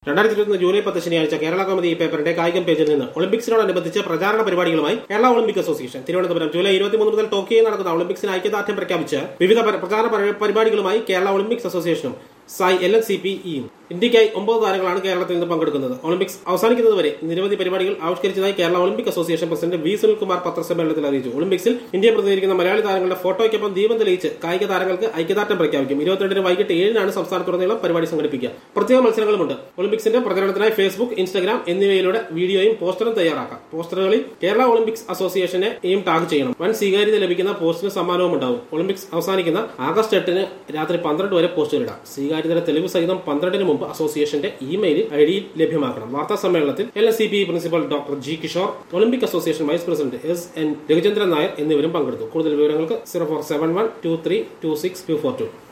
രണ്ടായിരത്തി ഇരുപത്തി ജൂലൈ പത്ത് ശനിയാഴ്ച കേരള കോമതി ഈ പേപ്പറിന്റെ കായികം പേജിൽ നിന്ന് ഒളിമ്പിക്സിനോടനുബന്ധിച്ച് പ്രചാരണ പരിപാടികളുമായി Kerala Olympic Association Thiruvananthapuram July ഇരുപത്തിമൂന്ന് മുതൽ ടോക്കിയോയിൽ നടക്കുന്ന ഒളിമ്പിക്സിന് ഐക്യദാർഢ്യം പ്രഖ്യാപിച്ച് വിവിധ പര- പ്രചാരണ പരി- പരിപാടികളുമായി കേരള ഒളിമ്പിക്സ് അസോസിയേഷനും SAI L N C P ഇയും ഇന്ത്യയ്ക്കായി ഒമ്പത് താരങ്ങളാണ് കേരളത്തിൽ നിന്ന് പങ്കെടുക്കുന്നത് ഒളിമ്പിക്സ് അവസാനിക്കുന്നതുവരെ നിരവധി പരിപാടികൾ ആവിഷ്കരിച്ചതായി Kerala Olympic Association president V Sunilkumar പത്രസമ്മേളനത്തിൽ അറിയിച്ചു ഒളിമ്പിക്സിൽ ഇന്ത്യയെ പ്രതിനിധീകരിക്കുന്ന മലയാളി താരങ്ങളുടെ ഫോട്ടോയ്ക്കൊപ്പം ദീപം തെളിയിച്ച് കായിക താരങ്ങൾക്ക് ഐക്യദാർഢ്യം പ്രഖ്യാപിക്കും ഇരുപത്തിരണ്ടിന് വൈകിട്ട് ഏഴിനാണ് സംസ്ഥാനത്തുടനീളം പരിപാടി സംഘടിപ്പിക്കുക പ്രത്യേക മത്സരങ്ങളുമുണ്ട് ഒളിമ്പിക്സിന്റെ പ്രചരണത്തിനായി ഫേസ്ബുക്ക് ഇൻസ്റ്റഗ്രാം എന്നിവയിലൂടെ വീഡിയോയും പോസ്റ്ററും തയ്യാറാക്കാം പോസ്റ്ററുകളിൽ കേരള ഒളിമ്പിക്സ് അസോസിയേഷനെയും ടാഗ് ചെയ്യണം വൻ സ്വീകാര്യത ലഭിക്കുന്ന പോസ്റ്റിന് സമ്മാനവും ഉണ്ടാവും ഒളിമ്പിക്സ് അവസാനിക്കുന്ന ആഗസ്റ്റ് എട്ടിന് രാത്രി പന്ത്രണ്ട് വരെ പോസ്റ്റുകളിടാം സ്വീകാര്യതയുടെ തെളിവ് സഹിതം പന്ത്രണ്ടിന് മുമ്പ് അസോസിയേഷന്റെ ഇമെയിൽ ഐ ഡി ലഭ്യമാക്കണം വാർത്താ സമ്മേളനത്തിൽ L S C P principal doctor G Kishore Olympic Association vice president S N Raghuchandran Nair എന്നിവരും പങ്കെടുത്തു കൂടുതൽ വിവരങ്ങൾക്ക് zero four seven one two three two six two four to